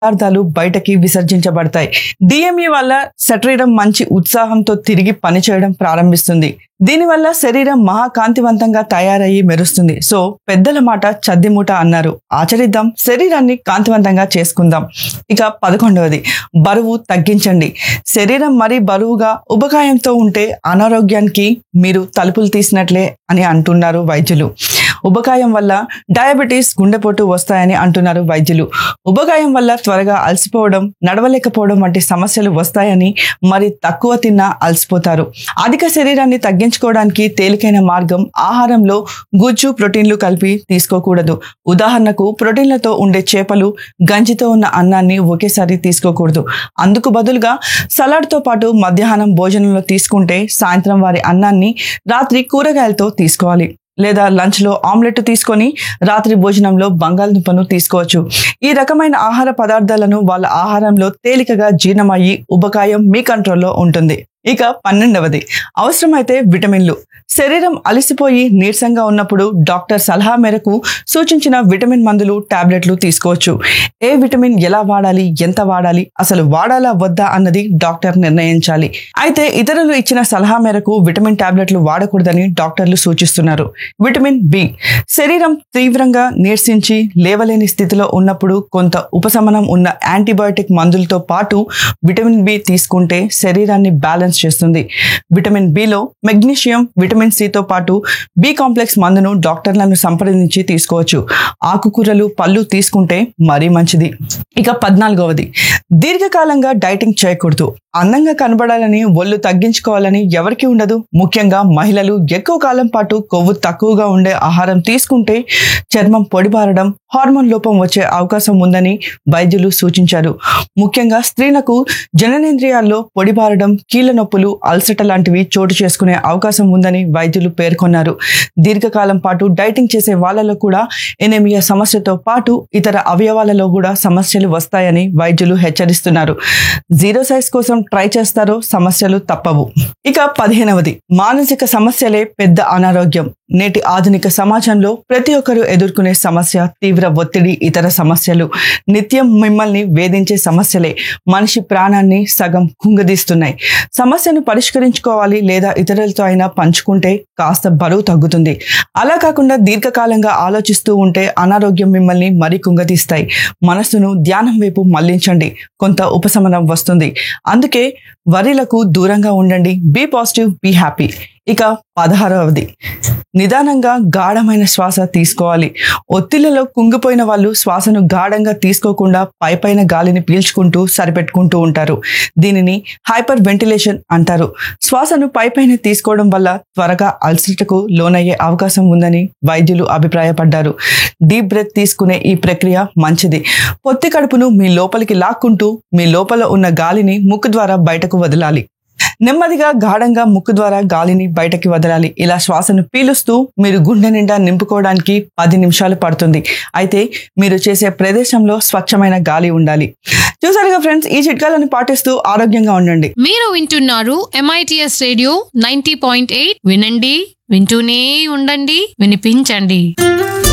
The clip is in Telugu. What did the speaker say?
పదార్థాలు బయటకి విసర్జించబడతాయి డిఎంఈ వల్ల శరీరం మంచి ఉత్సాహంతో తిరిగి పనిచేయడం ప్రారంభిస్తుంది దీనివల్ల శరీరం మహాకాంతివంతంగా తయారయ్యి మెరుస్తుంది సో పెద్దల మాట చద్దిమూట అన్నారు ఆచరిద్దాం శరీరాన్ని కాంతివంతంగా చేసుకుందాం ఇక పదకొండవది బరువు తగ్గించండి శరీరం మరీ బరువుగా ఉబకాయంతో ఉంటే అనారోగ్యానికి మీరు తలుపులు తీసినట్లే అని అంటున్నారు వైద్యులు ఉబకాయం వల్ల డయాబెటీస్ గుండెపోటు వస్తాయని అంటున్నారు వైద్యులు ఉబకాయం వల్ల త్వరగా అలసిపోవడం నడవలేకపోవడం వంటి సమస్యలు వస్తాయని మరి తక్కువ తిన్నా అలసిపోతారు అధిక శరీరాన్ని తగ్గించుకోవడానికి తేలికైన మార్గం ఆహారంలో గుజ్జు ప్రోటీన్లు కలిపి తీసుకోకూడదు ఉదాహరణకు ప్రోటీన్లతో ఉండే చేపలు గంజితో ఉన్న అన్నాన్ని ఒకేసారి తీసుకోకూడదు అందుకు బదులుగా సలాడ్తో పాటు మధ్యాహ్నం భోజనంలో తీసుకుంటే సాయంత్రం వారి అన్నాన్ని రాత్రి కూరగాయలతో తీసుకోవాలి లేదా లంచ్లో ఆమ్లెట్ తీసుకొని రాత్రి భోజనంలో బంగాళదుంపను తీసుకోవచ్చు ఈ రకమైన ఆహార పదార్థాలను వాళ్ళ ఆహారంలో తేలికగా జీర్ణమయ్యి ఉబకాయం మీ కంట్రోల్లో ఉంటుంది ఇక పన్నెండవది అవసరమైతే విటమిన్లు శరీరం అలసిపోయి నీరసంగా ఉన్నప్పుడు డాక్టర్ సలహా మేరకు సూచించిన విటమిన్ మందులు టాబ్లెట్లు తీసుకోవచ్చు ఏ విటమిన్ ఎలా వాడాలి ఎంత వాడాలి అసలు వాడాలా వద్దా అన్నది డాక్టర్ నిర్ణయించాలి అయితే ఇతరులు ఇచ్చిన సలహా మేరకు విటమిన్ టాబ్లెట్లు వాడకూడదని డాక్టర్లు సూచిస్తున్నారు విటమిన్ బి శరీరం తీవ్రంగా నీరసించి లేవలేని స్థితిలో ఉన్నప్పుడు కొంత ఉపశమనం ఉన్న యాంటీబయోటిక్ మందులతో పాటు విటమిన్ బి తీసుకుంటే శరీరాన్ని బ్యాలెన్స్ చేస్తుంది విటమిన్ బిలో మెగ్నీషియం విటమిన్ సితో పాటు బి కాంప్లెక్స్ మందును డాక్టర్లను సంప్రదించి తీసుకోవచ్చు ఆకుకూరలు పళ్ళు తీసుకుంటే మరీ మంచిది ఇక పద్నాలుగవది దీర్ఘకాలంగా డైటింగ్ చేయకూడదు అందంగా కనబడాలని ఒళ్ళు తగ్గించుకోవాలని ఎవరికి ఉండదు ముఖ్యంగా మహిళలు ఎక్కువ కాలం పాటు కొవ్వు తక్కువగా ఉండే ఆహారం తీసుకుంటే చర్మం పొడిబారడం హార్మోన్ లోపం వచ్చే అవకాశం ఉందని వైద్యులు సూచించారు ముఖ్యంగా స్త్రీలకు జననేంద్రియాల్లో పొడిబారడం కీళ్ళ నొప్పులు అలసట లాంటివి చోటు చేసుకునే అవకాశం ఉందని వైద్యులు పేర్కొన్నారు దీర్ఘకాలం పాటు డైటింగ్ చేసే వాళ్ళలో కూడా ఎనేమియా సమస్యతో పాటు ఇతర అవయవాలలో కూడా సమస్యలు వస్తాయని వైద్యులు హెచ్చరిస్తున్నారు జీరో సైజ్ కోసం ట్రై చేస్తారో సమస్యలు తప్పవు ఇక పదిహేనవది మానసిక సమస్యలే పెద్ద అనారోగ్యం నేటి ఆధునిక సమాజంలో ప్రతి ఒక్కరూ ఎదుర్కొనే సమస్య తీవ్ర ఒత్తిడి ఇతర సమస్యలు నిత్యం మిమ్మల్ని వేధించే సమస్యలే మనిషి ప్రాణాన్ని సగం కుంగదీస్తున్నాయి సమస్యను పరిష్కరించుకోవాలి లేదా ఇతరులతో అయినా పంచుకుంటే కాస్త బరువు తగ్గుతుంది అలా కాకుండా దీర్ఘకాలంగా ఆలోచిస్తూ ఉంటే అనారోగ్యం మిమ్మల్ని మరీ కుంగదీస్తాయి మనస్సును ధ్యానం వైపు మళ్లించండి కొంత ఉపశమనం వస్తుంది అందుకే వరిలకు దూరంగా ఉండండి బీ పాజిటివ్ బీ హ్యాపీ ఇక పదహారవది నిదానంగా గాఢమైన శ్వాస తీసుకోవాలి ఒత్తిళ్లలో కుంగిపోయిన వాళ్ళు శ్వాసను గాఢంగా తీసుకోకుండా పైపైన గాలిని పీల్చుకుంటూ సరిపెట్టుకుంటూ ఉంటారు దీనిని హైపర్ వెంటిలేషన్ అంటారు శ్వాసను పైపైన తీసుకోవడం వల్ల త్వరగా అల్సటకు లోనయ్యే అవకాశం ఉందని వైద్యులు అభిప్రాయపడ్డారు డీప్ బ్రెత్ తీసుకునే ఈ ప్రక్రియ మంచిది పొత్తి కడుపును మీ లోపలికి లాక్కుంటూ మీ లోపల ఉన్న గాలిని ముక్కు ద్వారా బయటకు వదలాలి నెమ్మదిగా గాఢంగా ముక్కు ద్వారా గాలిని బయటకి వదలాలి ఇలా శ్వాసను పీలుస్తూ మీరు గుండె నిండా నింపుకోవడానికి పది నిమిషాలు పడుతుంది అయితే మీరు చేసే ప్రదేశంలో స్వచ్ఛమైన గాలి ఉండాలి చూసారుగా ఫ్రెండ్స్ ఈ చిట్కాలను పాటిస్తూ ఆరోగ్యంగా ఉండండి మీరు వింటున్నారు MITS radio ninety point eight వినండి వింటూనే ఉండండి వినిపించండి